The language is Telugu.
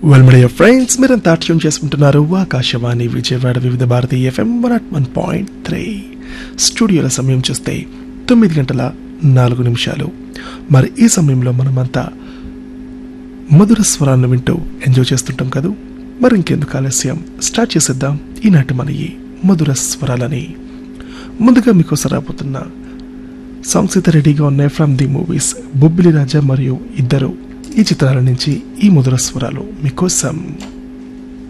వెల్ మీడియా ఫ్రెండ్స్ మీరంతా ట్యూన్ చేసుకుంటున్నారు ఆకాశవాణి విజయవాడ వివిధ Bharati FM one at one point three స్టూడియోల సమయం చూస్తే తొమ్మిది గంటల నాలుగు నిమిషాలు మరి ఈ సమయంలో మనమంతా మధుర స్వరాలను వింటూ ఎంజాయ్ చేస్తుంటాం కదూ మరి ఇంకెందుకు ఆలస్యం స్టార్ట్ చేసేద్దాం ఈనాటి మన ఈ మధుర స్వరాలని ముందుగా మీకోసం రాబోతున్న సాంగ్స్ అయితే రెడీగా ఉన్నాయి from the movies Bobbili Raja మరియు ఇద్దరు ఈ చిత్రాల నుంచి ఈ మధుర స్వరాలు మీకోసం